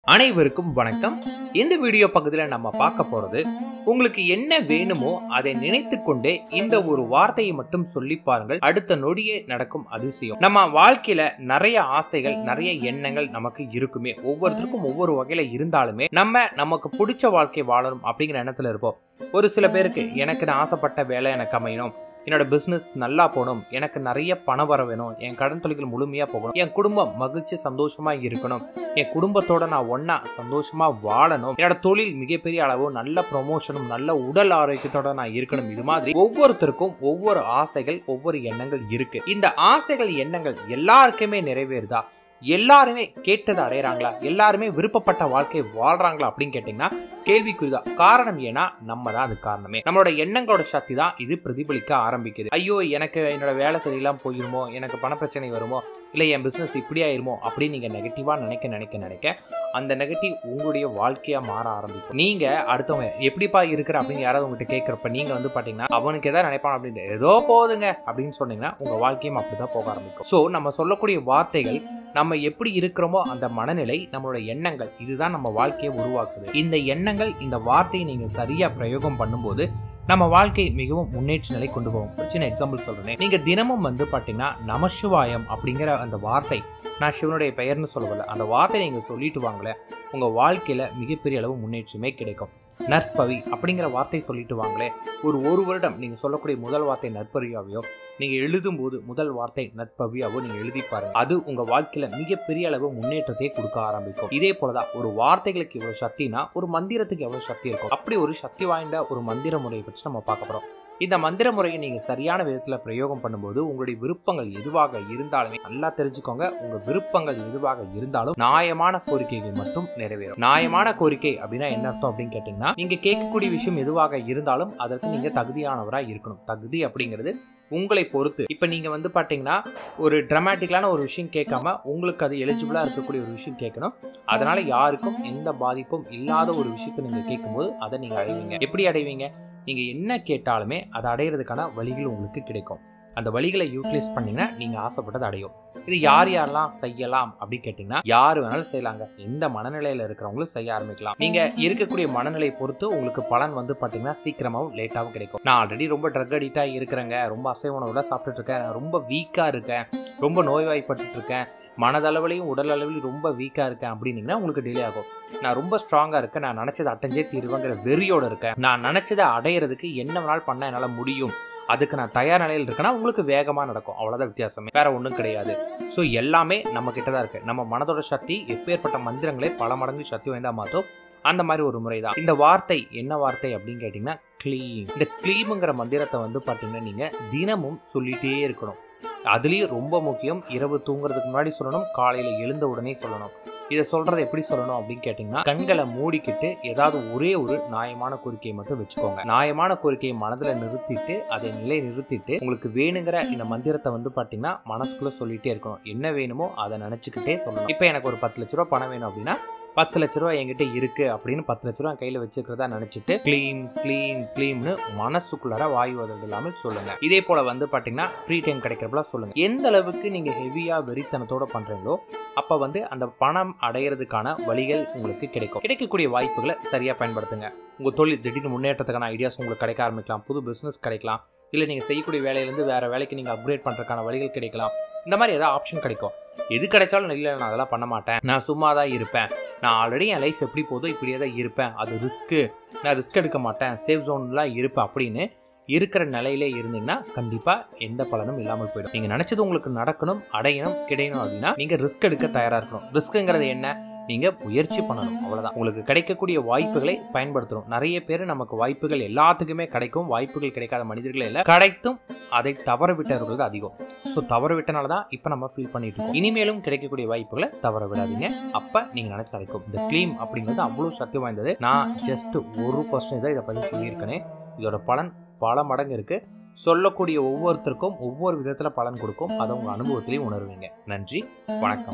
அனைவருக்கும் வணக்கம் இந்த வீடியோ பக்கத்தில் நம்ம பார்க்க போறது உங்களுக்கு என்ன வேணுமோ அதை நினைத்து கொண்டே இந்த ஒரு வார்த்தையை மட்டும் சொல்லி பாருங்கள் அடுத்த நொடியே நடக்கும் அதிசயம் நம்ம வாழ்க்கையில நிறைய ஆசைகள் நிறைய எண்ணங்கள் நமக்கு இருக்குமே ஒவ்வொருத்தருக்கும் ஒவ்வொரு வகையில இருந்தாலுமே நம்ம நமக்கு பிடிச்ச வாழ்க்கை வாழணும் அப்படிங்கிற எண்ணத்துல இருப்போம் ஒரு சில பேருக்கு எனக்கு நான் ஆசைப்பட்ட வேலை எனக்கு அமையணும் என்னோட பிஸ்னஸ் நல்லா போகணும் எனக்கு நிறைய பணம் வர வேணும் என் கடன் தொழில்கள் முழுமையாக போகணும் என் குடும்பம் மகிழ்ச்சி சந்தோஷமா இருக்கணும் என் குடும்பத்தோட நான் ஒண்ணா சந்தோஷமா வாழணும் என்னோட தொழில் மிகப்பெரிய அளவு நல்ல ப்ரொமோஷனும் நல்ல உடல் ஆரோக்கியத்தோட நான் இருக்கணும் இது மாதிரி ஒவ்வொருத்தருக்கும் ஒவ்வொரு ஆசைகள் ஒவ்வொரு எண்ணங்கள் இருக்கு இந்த ஆசைகள் எண்ணங்கள் எல்லாருக்குமே நிறைவேறுதா எல்லாருமே கேட்டதை அடையறாங்களா எல்லாருமே விருப்பப்பட்ட வாழ்க்கை வாழ்றாங்களா அப்படின்னு கேட்டீங்கன்னா கேள்விக்குறிதான் காரணம் ஏன்னா நம்ம தான் அது காரணமே நம்மளோட எண்ணங்களோட சக்தி தான் இது பிரதிபலிக்க ஆரம்பிக்குது ஐயோ எனக்கு என்னோட வேலை தெரியலாம் போயிருமோ எனக்கு பண பிரச்சனை வருமோ இல்லை என் பிஸ்னஸ் இப்படி ஆயிருமோ அப்படின்னு நீங்கள் நெகட்டிவாக நினைக்க நினைக்க நினைக்க அந்த நெகட்டிவ் உங்களுடைய வாழ்க்கையாக மாற ஆரம்பிக்கும் நீங்கள் அடுத்தவங்க எப்படிப்பா இருக்கிற அப்படின்னு யாராவது உங்ககிட்ட கேட்குறப்ப நீங்கள் வந்து பார்த்தீங்கன்னா அவனுக்கு எதாவது நினைப்பான் அப்படின்னு ஏதோ போதுங்க அப்படின்னு சொன்னீங்கன்னா உங்கள் வாழ்க்கையும் அப்படி தான் போக ஆரம்பிக்கும் ஸோ நம்ம சொல்லக்கூடிய வார்த்தைகள் நம்ம எப்படி இருக்கிறோமோ அந்த மனநிலை நம்மளோட எண்ணங்கள் இதுதான் நம்ம வாழ்க்கையை உருவாக்குது இந்த எண்ணங்கள் இந்த வார்த்தையை நீங்கள் சரியாக பிரயோகம் பண்ணும்போது நம்ம வாழ்க்கை மிகவும் முன்னேற்ற நிலை கொண்டு போகும் ஒரு சின்ன எக்ஸாம்பிள் சொல்றேன் நீங்க தினமும் வந்து பாத்தீங்கன்னா நமசிவாயம் அப்படிங்கிற அந்த வார்த்தை நான் சிவனுடைய பெயர்னு சொல்லவில்லை அந்த வார்த்தை நீங்க சொல்லிட்டு வாங்கல உங்க வாழ்க்கையில மிகப்பெரிய அளவு முன்னேற்றமே கிடைக்கும் நற்பவி அப்படிங்கிற வார்த்தை சொல்லிட்டு வாங்களே ஒரு ஒரு வருடம் நீங்க சொல்லக்கூடிய முதல் வார்த்தை நற்பவியாவையோ நீங்க எழுதும் போது முதல் வார்த்தை நற்பவியாவோ நீங்க எழுதி பாருங்க அது உங்க வாழ்க்கையில மிகப்பெரிய அளவு முன்னேற்றத்தை கொடுக்க ஆரம்பிக்கும் இதே போலதான் ஒரு வார்த்தைகளுக்கு எவ்வளவு சக்தினா ஒரு மந்திரத்துக்கு எவ்வளவு சக்தி இருக்கும் அப்படி ஒரு சக்தி வாய்ந்த ஒரு மந்திர முறையை பற்றி நம்ம பார்க்க போறோம் இந்த மந்திர முறையை நீங்க சரியான விதத்துல பிரயோகம் பண்ணும்போது உங்களுடைய விருப்பங்கள் எதுவாக இருந்தாலுமே நல்லா தெரிஞ்சுக்கோங்க உங்க விருப்பங்கள் எதுவாக இருந்தாலும் நியாயமான கோரிக்கைகள் மட்டும் நிறைவேறும் நியாயமான கோரிக்கை அப்படின்னா என்ன அர்த்தம் அப்படின்னு கேட்டீங்கன்னா நீங்க கேட்கக்கூடிய விஷயம் எதுவாக இருந்தாலும் அதற்கு நீங்க தகுதியானவரா இருக்கணும் தகுதி அப்படிங்கிறது உங்களை பொறுத்து இப்போ நீங்கள் வந்து பார்த்தீங்கன்னா ஒரு ட்ரமாட்டிக்கலான ஒரு விஷயம் கேட்காம உங்களுக்கு அது எலிஜிபிளாக இருக்கக்கூடிய ஒரு விஷயம் கேட்கணும் அதனால யாருக்கும் எந்த பாதிப்பும் இல்லாத ஒரு விஷயத்தை நீங்கள் கேட்கும்போது அதை நீங்கள் அடைவீங்க எப்படி அடைவீங்க நீங்கள் என்ன கேட்டாலுமே அதை அடையிறதுக்கான வழிகள் உங்களுக்கு கிடைக்கும் அந்த வழிகளை யூட்டிலைஸ் பண்ணீங்கன்னா நீங்கள் ஆசைப்பட்டது அடையும் இது யார் யாரெல்லாம் செய்யலாம் அப்படின்னு கேட்டிங்கன்னா யார் வேணாலும் செய்யலாங்க எந்த மனநிலையில் இருக்கிறவங்களும் செய்ய ஆரம்பிக்கலாம் நீங்கள் இருக்கக்கூடிய மனநிலையை பொறுத்து உங்களுக்கு பலன் வந்து பார்த்தீங்கன்னா சீக்கிரமாகவும் லேட்டாகவும் கிடைக்கும் நான் ஆல்ரெடி ரொம்ப ட்ரக் அடிக்டாக இருக்கிறேங்க ரொம்ப அசைவ உணவுல சாப்பிட்டுட்டு இருக்கேன் நான் ரொம்ப வீக்காக இருக்கேன் ரொம்ப நோய்வாய்ப்பட்டு இருக்கேன் மனதளவுலையும் உடல் அளவிலையும் ரொம்ப வீக்காக இருக்கேன் அப்படின்னீங்கன்னா உங்களுக்கு டிலே ஆகும் நான் ரொம்ப ஸ்ட்ராங்காக இருக்கேன் நான் நினச்சதை அடைஞ்சே தீருவேங்கிற வெறியோடு இருக்கேன் நான் நினச்சதை அடையிறதுக்கு என்ன வேணாலும் பண்ண என்னால் முடியும் அதுக்கு நான் தயார் நிலையில் இருக்கேன்னா உங்களுக்கு வேகமாக நடக்கும் அவ்வளோதான் வித்தியாசமே வேற ஒன்றும் கிடையாது ஸோ எல்லாமே நம்ம கிட்ட தான் இருக்கு நம்ம மனதோட சக்தி எப்பேற்பட்ட மந்திரங்களை பல மடங்கு சக்தி வாய்ந்தா மாற்றும் அந்த மாதிரி ஒரு முறை தான் இந்த வார்த்தை என்ன வார்த்தை அப்படின்னு கேட்டிங்கன்னா க்ளீம் இந்த க்ளீமுங்கிற மந்திரத்தை வந்து பார்த்தீங்கன்னா நீங்கள் தினமும் சொல்லிகிட்டே இருக்கணும் அதுலேயும் ரொம்ப முக்கியம் இரவு தூங்குறதுக்கு முன்னாடி சொல்லணும் காலையில் எழுந்த உடனே சொல்லணும் இதை சொல்றதை எப்படி சொல்லணும் அப்படின்னு கேட்டிங்கன்னா கண்களை மூடிக்கிட்டு ஏதாவது ஒரே ஒரு நியாயமான கோரிக்கையை மட்டும் வச்சுக்கோங்க நியாயமான கோரிக்கையை மனதில் நிறுத்திட்டு அதை நிலை நிறுத்திட்டு உங்களுக்கு வேணுங்கிற இந்த மந்திரத்தை வந்து பார்த்தீங்கன்னா மனசுக்குள்ள சொல்லிட்டே இருக்கணும் என்ன வேணுமோ அதை நினச்சிக்கிட்டே சொல்லணும் இப்போ எனக்கு ஒரு பத்து லட்ச ரூபா பணம் வேணும் அப்படின்னா பத்து லட்ச ரூபா என்கிட்ட இருக்கு அப்படின்னு பத்து லட்ச ரூபா கையில் வச்சுக்கிறதா நினச்சிட்டு க்ளீன் க்ளீன் க்ளீம்னு மனசுக்குள்ளார வாயு வதல் இல்லாமல் சொல்லுங்க இதே போல வந்து பார்த்தீங்கன்னா ஃப்ரீ டைம் கிடைக்கிறப்பல சொல்லுங்க எந்த அளவுக்கு நீங்கள் ஹெவியாக வெறித்தனத்தோட பண்ணுறீங்களோ அப்போ வந்து அந்த பணம் அடையிறதுக்கான வழிகள் உங்களுக்கு கிடைக்கும் கிடைக்கக்கூடிய வாய்ப்புகளை சரியாக பயன்படுத்துங்க உங்கள் தொழில் திடீர்னு முன்னேற்றத்துக்கான ஐடியாஸ் உங்களுக்கு கிடைக்க ஆரம்பிக்கலாம் புது பிஸ்னஸ் கிடைக்கலாம் இல்லை நீங்கள் செய்யக்கூடிய வேலையிலேருந்து வேறு வேலைக்கு நீங்கள் அப்கிரேட் பண்ணுறதுக்கான வழிகள் கிடைக்கலாம் இந்த மாதிரி ஏதாவது ஆப்ஷன் கிடைக்கும் எது கிடைச்சாலும் இல்லை நான் அதெல்லாம் பண்ண மாட்டேன் நான் சும்மா தான் இருப்பேன் நான் ஆல்ரெடி என் லைஃப் எப்படி போதோ இப்படியே தான் இருப்பேன் அது ரிஸ்க்கு நான் ரிஸ்க் எடுக்க மாட்டேன் சேஃப் ஜோன்லாம் இருப்பேன் அப்படின்னு இருக்கிற நிலையிலே இருந்தீங்கன்னா கண்டிப்பாக எந்த பலனும் இல்லாமல் போயிடும் நீங்கள் நினச்சது உங்களுக்கு நடக்கணும் அடையணும் கிடையணும் அப்படின்னா நீங்கள் ரிஸ்க் எடுக்க தயாராக இருக்கணும் ரிஸ்க்குங்கிறது என்ன நீங்கள் முயற்சி பண்ணணும் அவ்வளோதான் உங்களுக்கு கிடைக்கக்கூடிய வாய்ப்புகளை பயன்படுத்தணும் நிறைய பேர் நமக்கு வாய்ப்புகள் எல்லாத்துக்குமே கிடைக்கும் வாய்ப்புகள் கிடைக்காத மனிதர்களே இல்லை கிடைத்தும் அதை தவற விட்டவர்கள் தான் அதிகம் ஸோ தவற விட்டனால தான் இப்போ நம்ம ஃபீல் பண்ணிட்டு இருக்கோம் இனிமேலும் கிடைக்கக்கூடிய வாய்ப்புகளை தவற விடாதீங்க அப்போ நீங்கள் நினச்சி கிடைக்கும் இந்த க்ளீம் அப்படிங்கிறது அவ்வளோ சக்தி வாய்ந்தது நான் ஜஸ்ட் ஒரு பர்சன்டேஜ் தான் இதை பற்றி சொல்லியிருக்கேனே இதோட பலன் பல மடங்கு இருக்குது சொல்லக்கூடிய ஒவ்வொருத்தருக்கும் ஒவ்வொரு விதத்தில் பலன் கொடுக்கும் அதை உங்கள் அனுபவத்திலையும் உணர்வீங்க நன்றி வணக்கம்